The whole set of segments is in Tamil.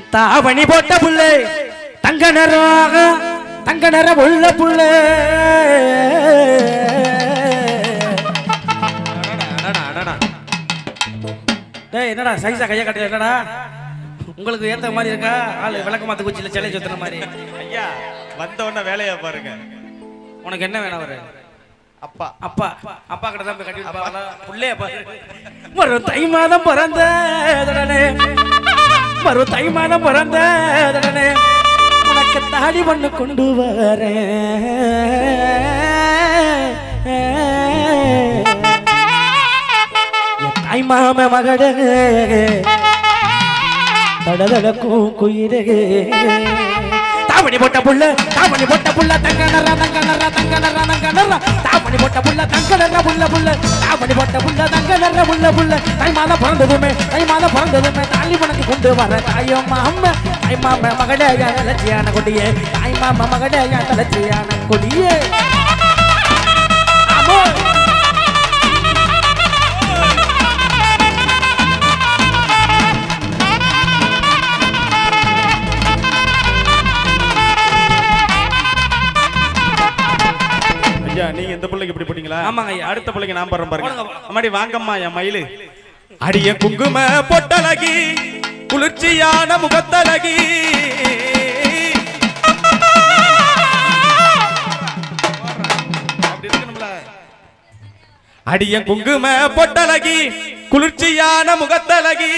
தாவணி போட்ட புள்ளை தங்க நிறம் தங்க நிறம் உள்ள புள்ளை அடடா, அடடா. டேய் என்னடா சைஸா கையை கட்டல என்னடா உங்களுக்கு ஏத்த மாதிரி இருக்கா ஆளு விளக்க மாத்து குச்சியில சிலை சுத்துற மாதிரி ஐயா வந்த உடனே வேலையா பாருங்க உனக்கு என்ன வேணும் அவரு அப்பா அப்பா அப்பா கிட்ட தான் போய் கட்டி விடுப்பாங்களா புள்ளைய பாரு வரும் தை மாதம் பிறந்த உடனே வரும் தை மாதம் பிறந்த உடனே உனக்கு தாடி பண்ணு கொண்டு வரேன் தாய் மாம மகடே தடதடக்கும் குயிரே தாவணி போட்ட புள்ள தாவணி போட்ட புள்ள தங்க நரா தங்க நரா தங்க நரா தங்க நரா தாவணி போட்ட புள்ள தங்க நரா புள்ள புள்ள தாவணி போட்ட புள்ள தங்க நரா புள்ள புள்ள தாய் மாதம் பிறந்ததுமே தாய் மாதம் பிறந்ததுமே தாலி மணக்கு கொண்டு வர தாயோ மாம தாய் மாம மகடே என் தலச்சியான கொடியே தாய் மாம மகடே என் தலச்சியான கொடியே ஆமோ ஐயா நீங்க இந்த பிள்ளைக்கு இப்படி போட்டீங்களா ஆமாங்க ஐயா. அடுத்த பிள்ளைக்கு நான் பாடுறேன் பாருங்க போடுங்க. அம்மாடி வாங்கம்மா என் மயிலு அடிய குங்கும பொட்டழகி குளிர்ச்சியான முகத்தழகி அப்படி இருக்கணும்ல. அடிய குங்கும பொட்டழகி குளிர்ச்சியான முகத்தழகி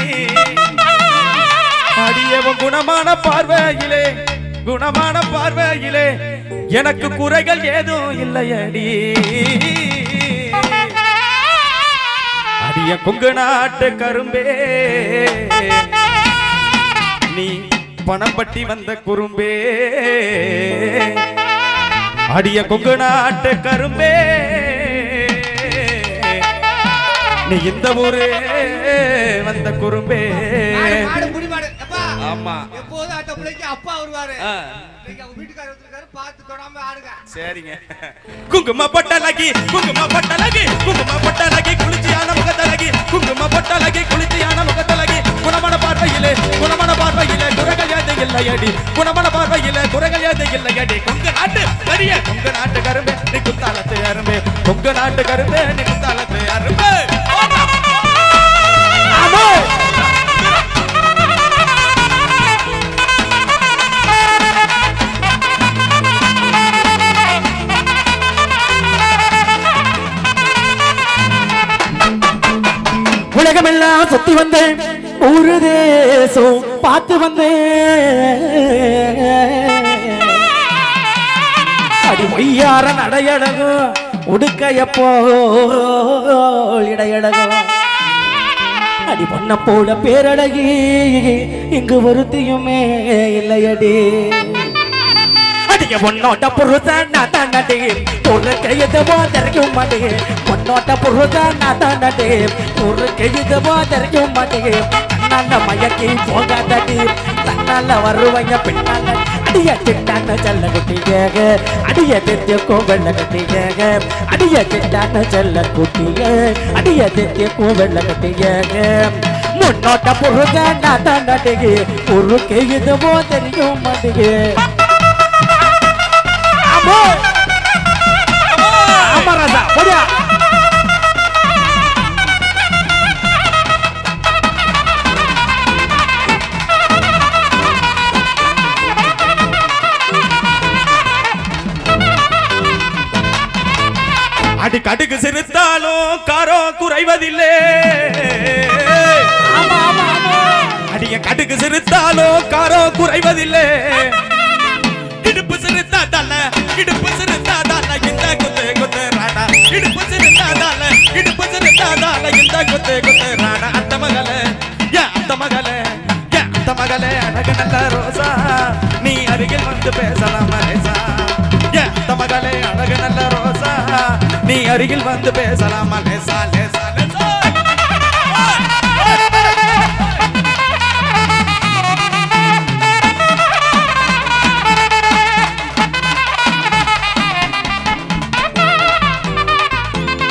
அடியவன் குணமான பார்வையிலே குணமான பார்வையிலே எனக்கு குறைகள் ஏதும் இல்லையடி அடிய கொங்கு நாட்டு கரும்பே நீ பணம் பட்டி வந்த குறும்பே அடிய கொங்கு நாட்டு கரும்பே நீ இந்த ஊரே வந்த குறும்பே மாடு முடி மாடு எப்பா ஆமா எப்போதும் அந்த பிள்ளைக்கு அப்பா வருவாரு ஆ. இன்னைக்கு அவங்க வீட்டுக்காரர் வந்திருக்காரு பார்த்து தொடாம ஆடுங்க சரிங்க குங்கும பட்டலகி குங்கும பட்டலகி குங்கும பட்டலகி குளிர்ச்சியான முகத்தலகி குங்கும பட்டலகி குளிர்ச்சியான முகத்தலகி குணமான பார்வையிலே குணமான பார்வையிலே குறைகள் ஏது இல்லையடி குணமான பார்வையிலே குறைகள் ஏது இல்லையடி கொங்கு நாட்டு பெரிய கொங்கு நாட்டு கரும்பு நீ குத்தாலத்து அரும்பு கொங்கு நாட்டு கரும்பு நீ குத்தாலத்து அரும்பு ஆமோ உலகமெல்லாம் சுத்தி வந்தேன் ஒரு தேசம் பார்த்து வந்தேன் அடி பொய்யார நடையழகும் உடுக்கைய போல் இடையழகும் அடி பொண்ண போல பேரழகி இங்கு ஒருத்தியுமே இல்லையடி அடிய பொண்ணோட்ட புருஷன் நான் தாண்டாட்டி ஒரு கையது போதரைக்கும் மாட்டேங்க பொண்ணோட்ட புருஷன் நான் தாண்டாட்டி ஒரு கையது போதரைக்கும் மாட்டேங்க தன்னால மயக்கி போகாதடி தன்னால வருவாங்க பின்னால அடிய திட்டான செல்ல குட்டியாக அடிய தித்திய வெள்ள கட்டியாக அடிய திட்டான செல்ல குட்டிய அடிய தித்திய வெள்ள கட்டியாக முன்னோட்ட புருஷன் நான் தாண்டாட்டி ஒரு கையது போதரைக்கும் மாட்டேங்க ஆமா ஆமா ராஜா போடியா அடி கடுகு சிறுத்தாலும் காரம் குறைவதில்லை ஆமா ஆமா ஆமா அடிய கடுகு சிறுத்தாலும் காரம் குறைவதில்லை இடுப்பு சிறுத்தாதால இடுப்பு சிறுத்தாதால இந்த குத்து குத்து ராடா இடுப்பு சிறுத்தாதால இடுப்பு சிறுத்தாதால இந்த குத்து குத்து ராடா அந்த மகள ஏன் அந்த மகள ஏன் அந்த மகள அழகு நல்ல ரோசா நீ அருகில் வந்து பேசலாம் மலேசா ஏன் அந்த மகளே அழகு நல்ல ரோசா நீ அருகில் வந்து பேசலாம் லேசா லேசா லேசா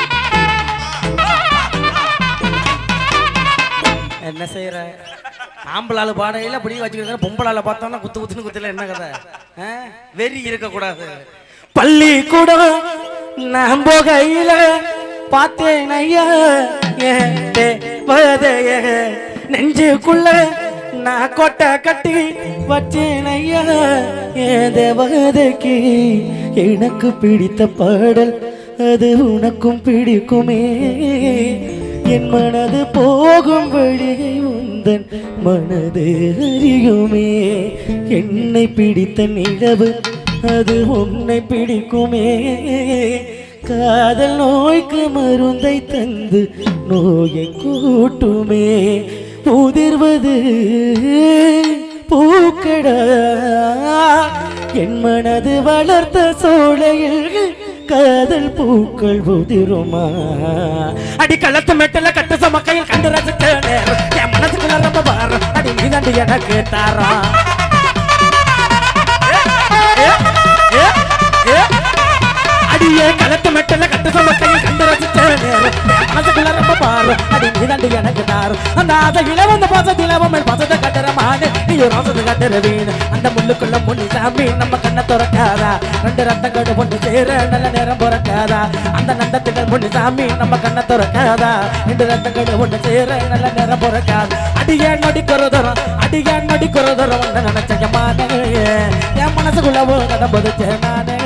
என்ன செய்யற ஆம்பளால பாடையில அப்படி வச்சுக்கிறாங்க பொம்பளால பார்த்தோம்னா குத்து குத்துன்னு குத்துல என்ன கதை ஆ? வெறி இருக்கக்கூடாது பள்ளிக்கூடம் நான் போகையில பார்த்தேன் ஐயா என் தேவதைய நெஞ்சுக்குள்ள நான் கொட்டை கட்டி வச்சேன் ஐயா என் தேவதைக்கு எனக்கு பிடித்த பாடல் அது உனக்கும் பிடிக்குமே என் மனது போகும் வழியை உந்தன் மனது அறியுமே என்னை பிடித்த நிலவு அது உன்னை பிடிக்குமே காதல் நோய்க்கு மருந்தை தந்து நோயை கூட்டுமே உதிர்வது பூக்கடா என் மனது வளர்த்த சோலையில் காதல் பூக்கள் உதிருமா அடி கள்ளத்து மெட்டல கட்டு சமக்கையில் கண்டு ரசித்த நேரம் என் மனசுக்குள்ள ரொம்ப பாரம் அடி நீ தாண்டி எனக்கு தாரா அடியே கலத்து மெட்டல கட்டு சமக்கையில் கண்டு ரசித்த நேரம் என் மனசுக்குள்ள ரொம்ப பாரம் அடி நீ தாண்டி எனக்கு தாரம் அந்த ஆசையில வந்த பாசத்தில மேல் பாசத்தை கட்டுற மாடு நீ ஒரு ஆசத்தை கட்டுற வீணு அந்த முள்ளுக்குள்ள முன்னி சாமி நம்ம கண்ணை திறக்காதா ரெண்டு ரத்தங்கடு பொண்ணு சேர நல்ல நேரம் பிறக்காதா அந்த நந்தத்துகள் முன்னி சாமி நம்ம கண்ணை திறக்காதா ரெண்டு ரத்தங்கடு பொண்ணு சேர நல்ல நேரம் பிறக்காதா அடியே நடிக்கிறதரம் அடியே நடிக்கிறதரம் ஒன்று நினைச்ச மானே என் மனசுக்குள்ள ஒரு கதை பதிச்சேன் நானே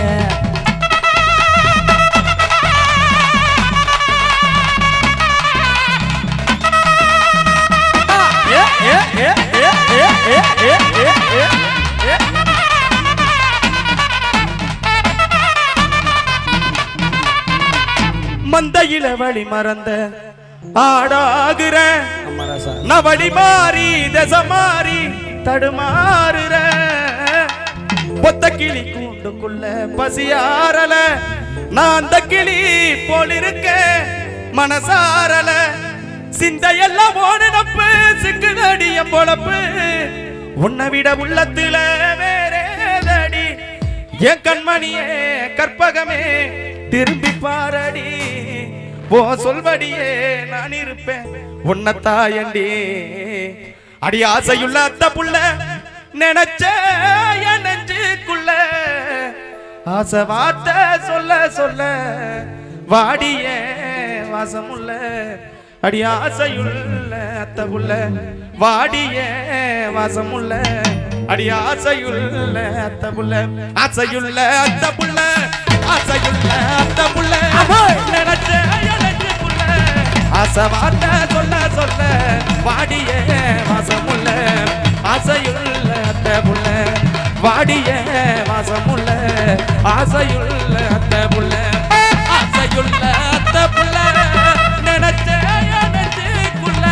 மந்தையில வழி மறந்த ஆடாகுற நவடி மாறி தச மாறி தடுமாறுற பொத்த கிளி கூண்டுக்குள்ள பசியாரல நான் அந்த கிளி போல் இருக்க மனசாரல சிந்தையெல்லாம் ஓடினப்பு சிக்குதடிய பொழப்பு உன்னை விட உள்ளத்துல வேறேதடி என் கண்மணியே கற்பகமே திரும்பி பாரடி ஓ சொல்வடியே நான் இருப்பேன் உன்னை தாயண்டி அடி ஆசையுள்ள அத்த புள்ள நினைச்ச என் நெஞ்சுக்குள்ள ஆசை வார்த்தை சொல்ல சொல்ல வாடிய வாசமுள்ள அடி ஆசையுள்ள அத்த புள்ள வாடிய வாசமுள்ள அடி ஆசையுள்ள அத்த புள்ள ஆசையுள்ள அத்த புள்ள ஆசையுள்ள அத்த புள்ள நினைச்ச எனக்கு புள்ள ஆசை வார்த்தை சொல்ல சொல்ல வாடிய வாசமுள்ள ஆசையுள்ள அத்த புள்ள வாடிய வாசமுள்ள ஆசையுள்ள அத்த புள்ள ஆசையுள்ள அத்த புள்ள நினைச்ச எனக்குள்ள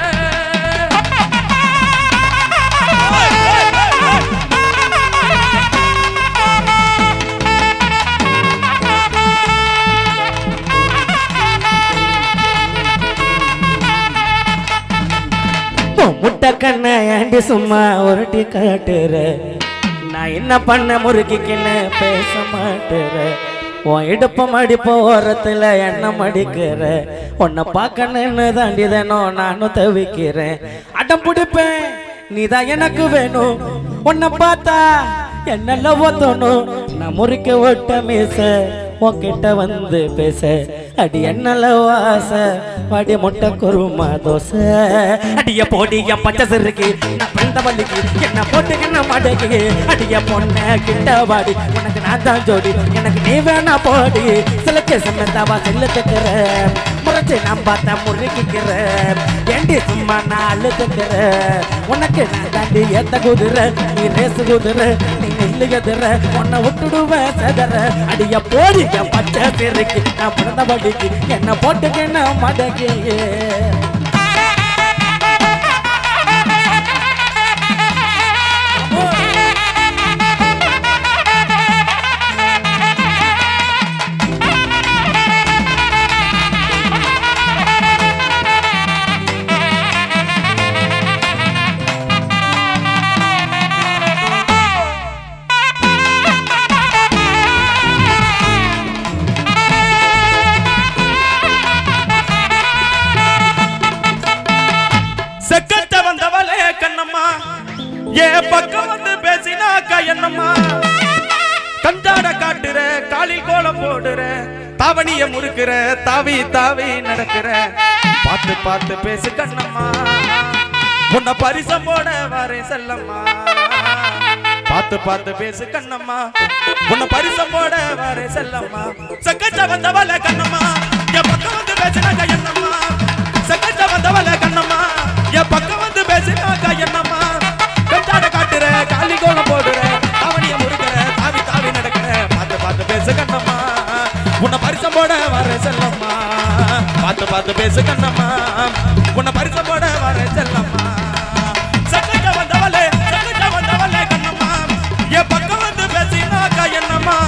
உன் முட்டை கண்ணை ஏண்டி சும்மா உருட்டி காட்டுற நான் என்ன பண்ண முறுக்கிக்கின்னு பேச மாட்டுற உன் இடுப்பு மடிப்பு ஓரத்துல என்ன மடிக்கிற உன்னை பார்க்கணுன்னு தாண்டி தானோ நானும் தவிக்கிறேன் அடம் பிடிப்பேன் நீதான் எனக்கு வேணும் உன்னை பார்த்தா என்னெல்ல ஓத்தணும் நான் முறிக்க விட்ட மீச உன்கிட்ட வந்து பேச அடி என்னல வாச வாடி முட்டை குருமா தோசை அடிய போடிய பச்சை சிறுக்கு நான் பிறந்த வள்ளிக்கு என்ன போட்டு என்ன மாட்டேக்கு அடிய பொண்ண கிட்ட வாடி உனக்கு நான் தான் ஜோடி எனக்கு நீ வேணா போடி சிலக்கு சம்மந்தாவா செல்லு தக்கிற முறைச்சு நான் பார்த்தா முறுக்கிக்கிற ஏண்டி சும்மா நான் அழுத்துக்கிற உனக்கு நான் தாண்டி ஏத்த குதிரை நீ ரேசு குதிரை நீ நெல்லு எதிர உன்னை விட்டுடுவேன் செதற அடிய போடி என் பச்சை சிறுக்கு நான் பிறந்த வழிக்கு என்ன போட்டுக்கு என்ன மடக்கி கஞ்சாட காட்டுற காலில் கோலம் போடுற தாவணிய முறுக்குற தாவி தாவி நடக்கிற பார்த்து பார்த்து பேசு கண்ணம்மா உன்னை பரிசம் போட வரேன் செல்லம்மா பார்த்து பார்த்து பேசு கண்ணம்மா உன்னை பரிசம் போட வரேன் செல்லம்மா சக்கச்ச வந்தவள கண்ணம்மா என் பக்கம் வந்து பேசினாக்க என்னம்மா சக்கச்ச வந்தவள கண்ணம்மா என் பக்கம் வந்து பேசினாக்க என்னம்மா கஞ்சாட காட்டுற காலி கோலம் போடுற தாவணிய முறுக்கிற தாவி தாவி நடக்கிற பார்த்து பார்த்து பேசு கண்ணம்மா உன்னை பரிசம் போட வர செல்லம்மா பார்த்து பார்த்து பேசு கண்ணம்மா உன்னை பரிசம் போட வர செல்லம்மா சக்கச்ச வந்தவளே சக்கச்ச வந்தவளே கண்ணம்மா என் பக்கம் வந்து பேசினாக்கா என்னம்மா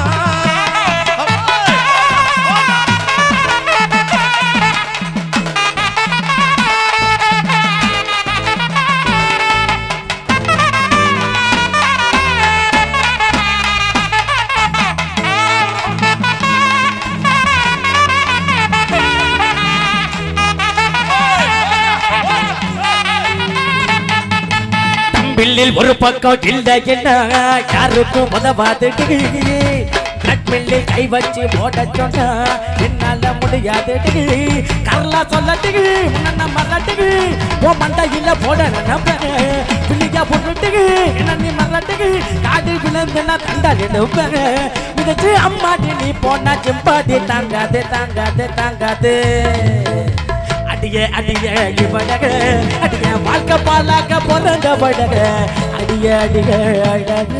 தம்பிள்ளில் ஒரு பக்கம் இல்ல என்ன யாருக்கும் உதவாதுடி கட்மில்லில் கை வச்சு போட சொன்னா என்னால முடியாதுடி கரலா சொல்லட்டு உன்ன மறட்டுக்கு ஓ மண்டையில போட நினைப்பேன் பிள்ளையா போட்டுட்டு என்ன நீ மறட்டுக்கு காடு விழுந்துனா தண்டால் எடுப்பேன் மிதச்சு அம்மாடி நீ போனா சிம்பாடி தாங்காது தாங்காது தாங்காது அடியே அடியே இவடக அடிய வாழ்க்கை பாலாக்க பிறந்த படக அடிய அடிய அழக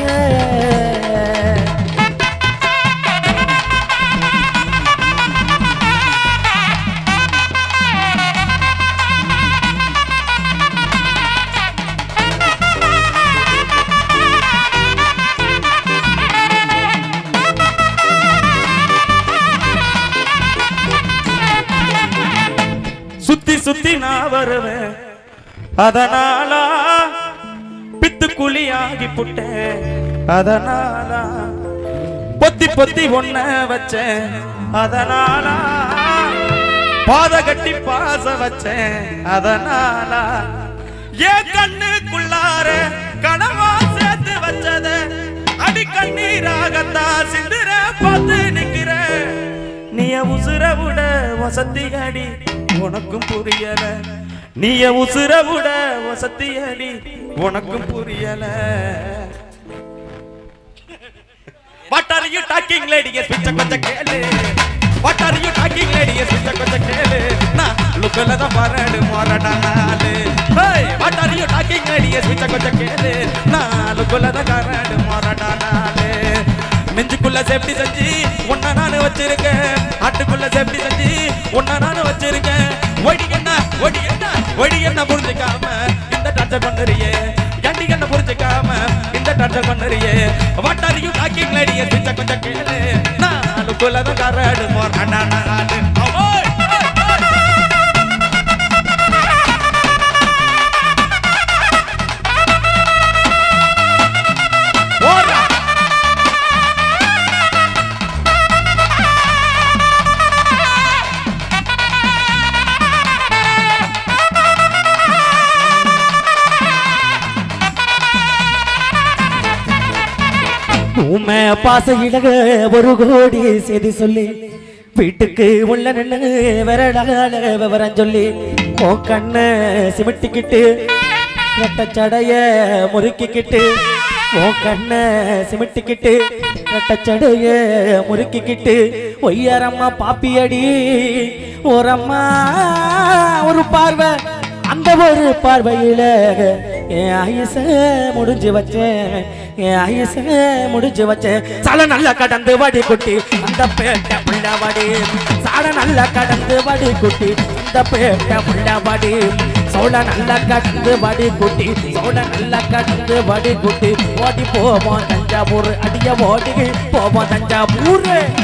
சுத்தி சுத்தி நான் வருவேன் அதனாலா பித்து குழியாகி புட்டேன் அதனாலா பொத்தி பொத்தி ஒன்ன வச்சேன் அதனாலா பாத கட்டி பாச வச்சேன் அதனாலா என் கண்ணுக்குள்ளார கனவா சேர்த்து வச்சத அடி கண்ணீராகத்தான் சிந்துற பார்த்து நிக்கிற நீய உசுர விட வசதி அடி உனக்கும் புரியல நீய உசுர விட வசதி அடி உனக்கும் புரியல what are you talking lady yes பிச்ச கொஞ்சம் கேளு what are you talking lady yes பிச்ச கொஞ்சம் கேளு நான் லுக்கல தான் பரடு மொரடா நாளு hey what are you talking lady yes பிச்ச கொஞ்சம் கேளு நான் லுக்கல தான் கரடு மொரடா நாளு நெஞ்சுக்குள்ள சேஃப்டி செஞ்சு உன்ன நானு வச்சிருக்கேன் ஆட்டுக்குள்ள சேஃப்டி செஞ்சு உன்ன நானு வச்சிருக்கேன் ஒடி என்ன ஒடி என்ன ஒடி என்ன புரிஞ்சுக்காம இந்த டார்ச்சர் பண்ணுறியே கண்டி என்ன புரிஞ்சுக்காம இந்த டார்ச்சர் பண்ணுறியே what are you talking lady பிச்ச கொஞ்சம் கேளு நாலுக்குள்ள தான் கரடு மோரானா நாடு ஓய் ஓரா உண்மை பாச இழக ஒரு கோடி செய்தி சொல்லி வீட்டுக்கு உள்ள நின்று விரடால விவரம் சொல்லி ஓ கண்ண சிமிட்டிக்கிட்டு ரெட்டச்சடைய முறுக்கிக்கிட்டு ஓ கண்ண சிமிட்டிக்கிட்டு ரெட்டச்சடைய முறுக்கிக்கிட்டு ஒய்யாரம்மா பாப்பியடி ஓரம்மா ஒரு பார்வை அந்த ஒரு பார்வையில என் ஆயுச முடிஞ்சு வச்சேன் என் ஆயுச முடிஞ்சு வச்சேன் சால நல்லா கடந்து வடி குட்டி அந்த பேட்டை புள்ள வடி சால நல்லா கடந்து வடி குட்டி அந்த பேட்டை புள்ள வடி சோழ நல்லா கடந்து வடி குட்டி சோழ நல்லா கடந்து வடி குட்டி ஓடி போவோம் தஞ்சாவூர் அடிய ஓடி போவோம் தஞ்சாவூர்